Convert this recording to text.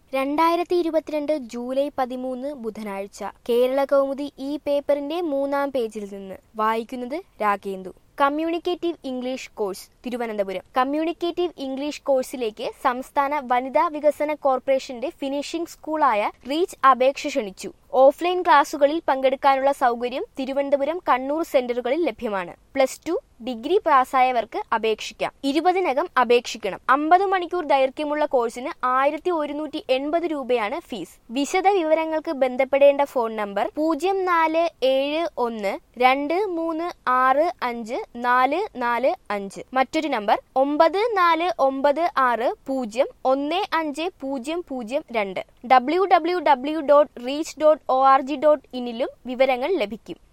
രണ്ടായിരത്തി ഇരുപത്തിരണ്ട് ജൂലൈ പതിമൂന്ന് ബുധനാഴ്ച കേരള കൗമുദി ഈ പേപ്പറിന്റെ മൂന്നാം പേജിൽ നിന്ന് വായിക്കുന്നത് Ragendu communicative English course Thiruvananthapuram communicative English കോഴ്സിലേക്ക് സംസ്ഥാന വനിതാ വികസന കോർപ്പറേഷന്റെ ഫിനിഷിംഗ് സ്കൂളായ റീച്ച് അപേക്ഷ ക്ഷണിച്ചു ഓഫ്ലൈൻ ക്ലാസുകളിൽ പങ്കെടുക്കാനുള്ള സൗകര്യം തിരുവനന്തപുരം കണ്ണൂർ സെന്ററുകളിൽ ലഭ്യമാണ് പ്ലസ് ടു ഡിഗ്രി പാസ്സായവർക്ക് അപേക്ഷിക്കാം ഇരുപതിനകം അപേക്ഷിക്കണം അമ്പത് മണിക്കൂർ ദൈർഘ്യമുള്ള കോഴ്സിന് ആയിരത്തി ഒരുന്നൂറ്റി എൺപത് രൂപയാണ് ഫീസ് വിശദ വിവരങ്ങൾക്ക് ബന്ധപ്പെടേണ്ട ഫോൺ നമ്പർ പൂജ്യം നാല് ഏഴ് ഒന്ന് രണ്ട് മൂന്ന് ആറ് അഞ്ച് നാല് നാല് അഞ്ച് മറ്റൊരു നമ്പർ ഒമ്പത് നാല് ഒമ്പത് ആറ് പൂജ്യം ഒന്ന് അഞ്ച് പൂജ്യം പൂജ്യം രണ്ട് W W W dot reach dot O R G dot ഇനിലും വിവരങ്ങൾ ലഭിക്കും